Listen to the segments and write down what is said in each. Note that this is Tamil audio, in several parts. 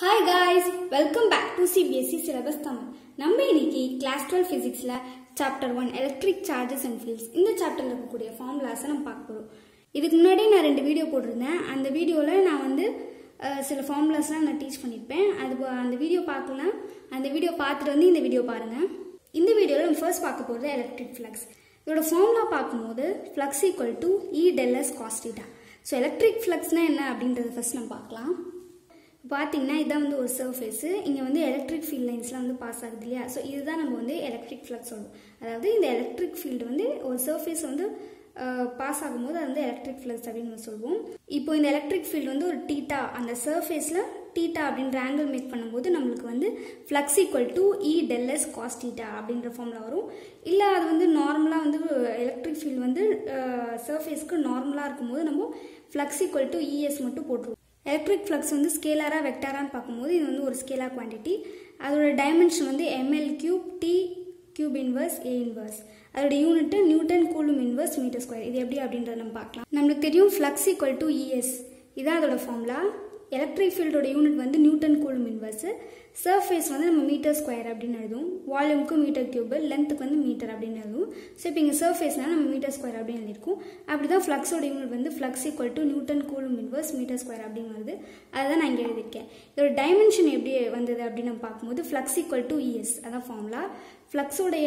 hi guys welcome back to CBSE syllabus Tamil நம்ம இன்னைக்கு கிளாஸ் டுவெல் ஃபிசிக்ஸில் chapter one electric charges and fields இந்த சாப்டரில் இருக்கக்கூடிய ஃபார்முலாஸை நம்ம பார்க்க போகிறோம் இதுக்கு முன்னாடி நான் ரெண்டு வீடியோ போட்டிருந்தேன் அந்த வீடியோவில் நான் வந்து அஹ், சில ஃபார்முலாஸ்லாம் நான் டீச் பண்ணியிருப்பேன் அது போ- அந்த வீடியோ பார்க்கலாம் அந்த வீடியோ பார்த்துட்டு வந்து இந்த வீடியோ பாருங்கள் இந்த வீடியோவில் நம்ம ஃபர்ஸ்ட் பார்க்க போகிறது எலக்ட்ரிக் ஃப்ளக்ஸ் இதோட ஃபார்முலா பார்க்கும்போது flux equal to E del S cos theta so electric ஃப்ளக்ஸ்னால் என்ன அப்படின்றத ஃபர்ஸ்ட் நம்ம பார்க்கலாம் பார்த்தீங்கன்னா இதான் வந்து ஒரு சர்ஃபேஸு இங்கே வந்து எலக்ட்ரிக் ஃபீல்ட் லைன்ஸ்லாம் வந்து பாஸ் ஆகுது இல்லையா ஸோ இதுதான் நம்ம வந்து எலக்ட்ரிக் ஃப்ளக்ஸ் சொல்லுவோம் அதாவது இந்த எலக்ட்ரிக் ஃபீல்டு வந்து ஒரு சர்ஃபேஸ் வந்து பாஸ் ஆகும்போது அது வந்து எலக்ட்ரிக் ஃப்ளக்ஸ் அப்படின்னு நம்ம சொல்லுவோம் இப்போ இந்த எலக்ட்ரிக் ஃபீல்டு வந்து ஒரு டீட்டா அந்த சர்ஃபேஸில் டீட்டா அப்படின்ற ஆங்கிள் மேக் பண்ணும்போது நம்மளுக்கு வந்து flux equal to E del S cos theta அப்படின்ற ஃபார்முலா வரும் இல்லை அது வந்து நார்மலாக வந்து எலக்ட்ரிக் ஃபீல்டு வந்து சர்ஃபேஸ்க்கு நார்மலாக இருக்கும்போது நம்ம ஃப்ளக்ஸ் ஈக்குவல் டு இஎஸ் மட்டும் போட்டுருவோம் எலக்ட்ரிக் ஃப்ளக்ஸ் வந்து ஸ்கேலாரா வெக்டாரான்னு பார்க்கும்போது இது வந்து ஒரு ஸ்கேலார் குவான்டிட்டி அதோட டைமென்ஷன் வந்து M L cube T cube inverse A inverse அதோட unit newton coulomb inverse metre square இது எப்படி அப்படின்றத நம்ம பார்க்கலாம் நம்மளுக்கு தெரியும் ஃப்ளக்ஸ் ஈக்குவல் டு இஎஸ் இதான் அதோட ஃபார்முலா எலக்ட்ரிக் ஃபீல்டோட யூனிட் வந்து நியூட்டன் கூலும் இன்வர்ஸ் சர்ஃபேஸ் வந்து நம்ம மீட்டர் ஸ்கொயர் அப்படின்னு எழுதுவோம் வால்யூமுக்கு மீட்டர் கியூப் லென்த்துக்கு வந்து மீட்டர் அப்படின்னு எழுதுவோம் ஸோ இப்போ இங்கே சர்ஃபேஸ்னால நம்ம மீட்டர் ஸ்கொயர் அப்படின்னு எழுதியிருக்கோம் அப்படி தான் ஃப்ளக்ஸோட யூனிட் வந்து flux equal to newton coulomb inverse metre square அப்படின்னு வருது அதுதான் நான் இங்கே எழுதியிருக்கேன் இதோட டைமென்ஷன் எப்படி வந்தது அப்படின்னு நம்ம பார்க்கும்போது ஃப்ளக்ஸ் ஈக்குவல் டு இஎஸ் அதான் ஃபார்முலா ஃப்ளக்ஸோடைய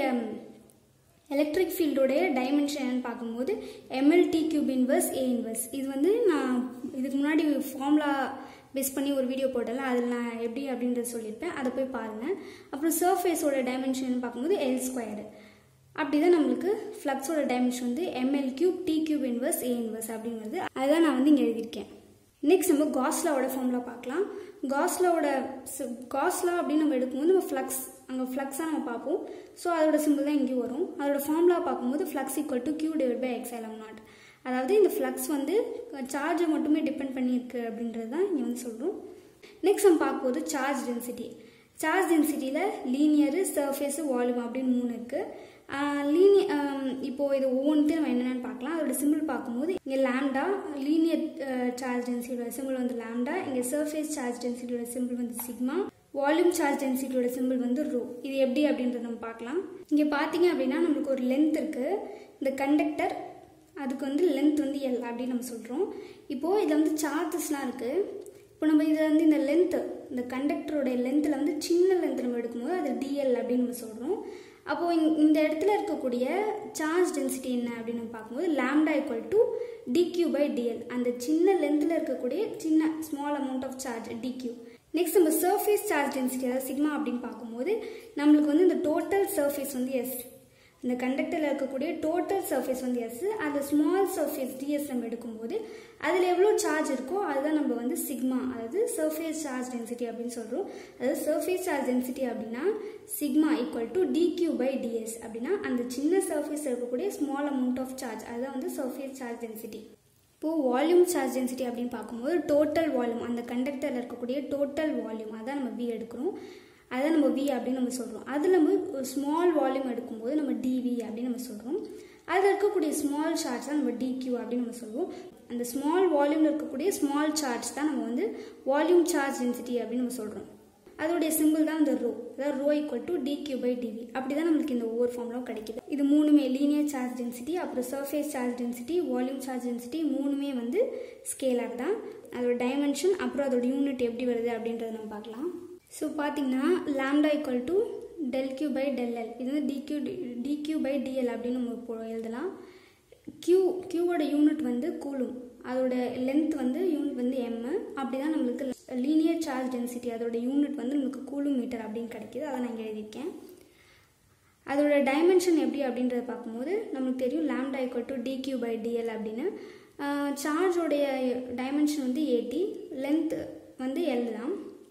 எலக்ட்ரிக் ஃபீல்டோடைய டைமென்ஷன் என்னன்னு பார்க்கும்போது M L T cube inverse A inverse இது வந்து நான் இதுக்கு முன்னாடி ஃபார்முலா பேஸ் பண்ணி ஒரு வீடியோ போட்டல அதில் நான் எப்படி அப்படின்றது சொல்லியிருப்பேன் அதை போய் பாருங்கள் அப்புறம் சர்ஃபேஸோட டைமென்ஷன் பார்க்கும்போது எல் ஸ்கொயரு அப்படி தான் நம்மளுக்கு ஃப்ளக்ஸோட டைமென்ஷன் வந்து M L cube T cube inverse A inverse அப்படிங்கிறது அதுதான் நான் வந்து இங்கே எழுதியிருக்கேன் நெக்ஸ்ட் நம்ம காஸ்லாவோட ஃபார்முலா பார்க்கலாம் காஸ்லாவோட காஸ்லா அப்படின்னு நம்ம எடுக்கும்போது நம்ம ஃப்ளக்ஸ் அங்கே ஃப்ளக்ஸாக நம்ம பார்ப்போம் ஸோ அதோட சிம்பிள் தான் இங்கேயும் வரும் அதோட ஃபார்முலா பார்க்கும்போது flux equal to Q divide by epsilon naught அதாவது இந்த ஃப்ளக்ஸ் வந்து சார்ஜை மட்டுமே டிபெண்ட் பண்ணியிருக்கு அப்படின்றது தான் இங்கே வந்து சொல்கிறோம் நெக்ஸ்ட் நம்ம பார்க்கும்போது சார்ஜ் டென்சிட்டி சார்ஜ் டென்சிட்டியில் லீனியரு சர்ஃபேஸு வால்யூம் அப்படின்னு மூணு இருக்குது லீனி இப்போ இது ஒவ்வொன்றுத்தையும் நம்ம என்னென்னு பார்க்கலாம் அதோட சிம்பிள் பார்க்கும்போது இங்கே லேம்டா லீனியர் சார்ஜ் டென்சிட்டியோட சிம்பிள் வந்து லேம்டா இங்கே சர்ஃபேஸ் சார்ஜ் டென்சிட்டியோட சிம்பிள் வந்து சிக்மா வால்யூம் சார்ஜ் டென்சிட்டியோட சிம்பிள் வந்து ரோ இது எப்படி அப்படின்றத நம்ம பார்க்கலாம் இங்கே பார்த்தீங்க அப்படின்னா நம்மளுக்கு ஒரு லென்த் இருக்குது இந்த கண்டக்டர் அதுக்கு வந்து லென்த் வந்து எல் அப்படின்னு நம்ம சொல்கிறோம் இப்போது இதில் வந்து சார்ஜஸ்லாம் இருக்குது இப்போ நம்ம இதில் வந்து இந்த லென்த்து இந்த கண்டக்டரோட லென்த்தில் வந்து சின்ன லென்த் நம்ம எடுக்கும்போது அது டிஎல் அப்படின்னு நம்ம சொல்கிறோம் அப்போது இங் இந்த இடத்துல இருக்கக்கூடிய சார்ஜ் டென்சிட்டி என்ன அப்படின்னு நம்ம பார்க்கும்போது lambda equal to d q by d l அந்த சின்ன லென்த்தில் இருக்கக்கூடிய சின்ன small amount of charge d q next நம்ம சர்ஃபேஸ் சார்ஜ் டென்சிட்டி அதாவது சிக்மா அப்படின்னு பார்க்கும்போது நம்மளுக்கு வந்து இந்த டோட்டல் சர்ஃபேஸ் வந்து எஸ் இந்த கண்டக்டரில் இருக்கக்கூடிய டோட்டல் சர்ஃபேஸ் வந்து எஸ் அந்த ஸ்மால் சர்ஃபேஸ் டிஎஸ் நம்ம எடுக்கும்போது அதில் எவ்வளோ சார்ஜ் இருக்கோ அதுதான் நம்ம வந்து சிக்மா அதாவது சர்ஃபேஸ் சார்ஜ் டென்சிட்டி அப்படின்னு சொல்கிறோம் அதாவது சர்ஃபேஸ் சார்ஜ் டென்சிட்டி அப்படின்னா sigma equal to d q by d s அப்படின்னா அந்த சின்ன சர்ஃபேஸ் இருக்கக்கூடிய ஸ்மால் அமௌண்ட் ஆஃப் சார்ஜ் அதுதான் வந்து சர்ஃபேஸ் சார்ஜ் டென்சிட்டி இப்போது வால்யூம் சார்ஜ் டென்சிட்டி அப்படின்னு பார்க்கும்போது டோட்டல் வால்யூம் அந்த கண்டக்டரில் இருக்கக்கூடிய டோட்டல் வால்யூம் அதான் நம்ம வி எடுக்கிறோம் அதான் நம்ம வி அப்படின்னு நம்ம சொல்கிறோம் அதில் நம்ம ஒரு ஸ்மால் வால்யூம் எடுக்கும்போது நம்ம டிவி அப்படின்னு நம்ம சொல்கிறோம் அதில் இருக்கக்கூடிய ஸ்மால் சார்ஜ் தான் நம்ம டிக்யூ அப்படின்னு நம்ம சொல்லுவோம் அந்த ஸ்மால் வால்யூமில் இருக்கக்கூடிய ஸ்மால் சார்ஜ் தான் நம்ம வந்து வால்யூம் சார்ஜ் டென்சிட்டி அப்படின்னு நம்ம சொல்கிறோம் அதோடைய சிம்பிள் தான் இந்த ரோ அதாவது rho equal to d q by d v அப்படி தான் நம்மளுக்கு இந்த ஒவ்வொரு ஃபார்ம்லாம் கிடைக்குது இது மூணுமே லீனியர் சார்ஜ் டென்சிட்டி அப்புறம் surface charge density volume charge density மூணுமே வந்து ஸ்கேலார் தான் அதோட டைமென்ஷன் அப்புறம் அதோட யூனிட் எப்படி வருது அப்படின்றத நம்ம பார்க்கலாம் ஸோ பார்த்தீங்கன்னா lambda equal to del Q by del L இது வந்து டிக்யூ டிக்யூ பை டிஎல் அப்படின்னு நம்ம இப்போ எழுதலாம் கியூ கியூவோட யூனிட் வந்து கூலும் அதோட லென்த் வந்து யூனிட் வந்து எம் அப்படி தான் நம்மளுக்கு லீனியர் சார்ஜ் டென்சிட்டி அதோட யூனிட் வந்து நம்மளுக்கு கூலும் மீட்டர் அப்படின்னு கிடைக்கிது அதை நான் இங்கே எழுதியிருக்கேன் அதோட டைமென்ஷன் எப்படி அப்படின்றத பார்க்கும்போது நமக்கு தெரியும் lambda equal to d q by d l அப்படின்னு சார்ஜோடைய டைமென்ஷன் வந்து ஏடி லென்த் வந்து எல் தான்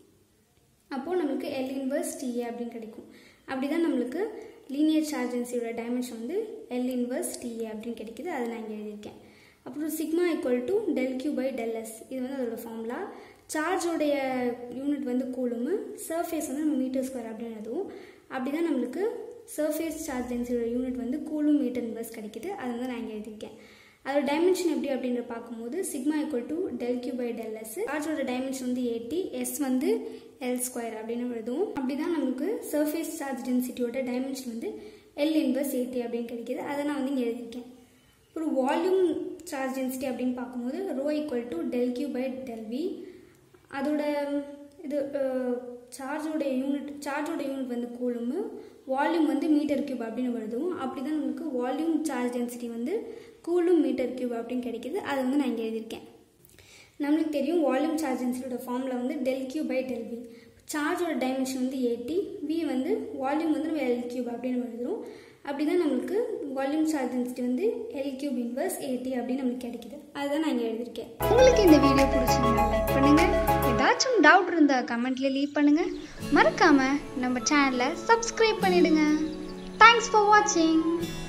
அப்போது நம்மளுக்கு எல் இன்வர்ஸ் டிஏ அப்படின்னு கிடைக்கும் அப்படி தான் நம்மளுக்கு லீனியர் சார்ஜ் டென்சிட்டியோட டைமென்ஷன் வந்து எல் இன்வர்ஸ் டிஏ அப்படின்னு கிடைக்குது அதை நான் இங்கே எழுதியிருக்கேன் அப்புறம் sigma equal to del Q by del S இது வந்து அதோட ஃபார்முலா சார்ஜோடைய யூனிட் வந்து கூலுமு சர்ஃபேஸ் வந்து நம்ம மீட்டர் ஸ்கொயர் அப்படின்னு எழுதுவோம் அப்படி தான் நம்மளுக்கு சர்ஃபேஸ் சார்ஜ் டென்சிட்டியோட யூனிட் வந்து கூலும் மீட்டர் இன்வர்ஸ் கிடைக்குது அதை வந்து நான் இங்கே எழுதியிருக்கேன் அதோட டைமென்ஷன் எப்படி அப்படின்ற பார்க்கும்போது sigma equal to del Q by del S சார்ஜோட டைமென்ஷன் வந்து ஏடி எஸ் வந்து எல் ஸ்கொயர் அப்படின்னு எழுதுவோம் அப்படிதான் நமக்கு சர்ஃபேஸ் சார்ஜ் டென்சிட்டியோட டைமென்ஷன் வந்து எல் இன்வர்ஸ் ஏடி அப்படின்னு கிடைக்கிது அதை நான் வந்து இங்கே எழுதியிருக்கேன் அப்புறம் வால்யூம் சார்ஜ் டென்சிட்டி அப்படின்னு பார்க்கும்போது rho equal to del Q by del V அதோட இது சார்ஜோட யூனிட் சார்ஜோட யூனிட் வந்து கூலுமு வால்யூம் வந்து மீட்டர் கியூப் அப்படின்னு எழுதுவோம் அப்படி தான் நமக்கு வால்யூம் சார்ஜ் டென்சிட்டி வந்து கூலும் மீட்டர் கியூப் அப்படின்னு கிடைக்கிது அதை வந்து நான் இங்கே எழுதியிருக்கேன் நம்மளுக்கு தெரியும் வால்யூம் சார்ஜ் டென்சிட்டியோட ஃபார்மில் வந்து del Q by del V சார்ஜோட டைமென்ஷன் வந்து ஏடி வி வந்து வால்யூம் வந்து நம்ம எல் கியூப் அப்படின்னு எழுதுறோம் அப்படி தான் நம்மளுக்கு வால்யூம் சார்ஜ் டென்சிட்டி வந்து எல் கியூப் இன்வர்ஸ் ஏடி அப்படின்னு நம்மளுக்கு கிடைக்குது அதுதான் நான் இங்கே எழுதியிருக்கேன் உங்களுக்கு இந்த வீடியோ பிடிச்சிருந்தா லைக் பண்ணுங்க ஏதாச்சும் டவுட் இருந்தா கமெண்ட்ல லீவ் பண்ணுங்க மறக்காம நம்ம சேனலை சப்ஸ்கிரைப் பண்ணிடுங்க தேங்க்ஸ் ஃபார் வாட்சிங்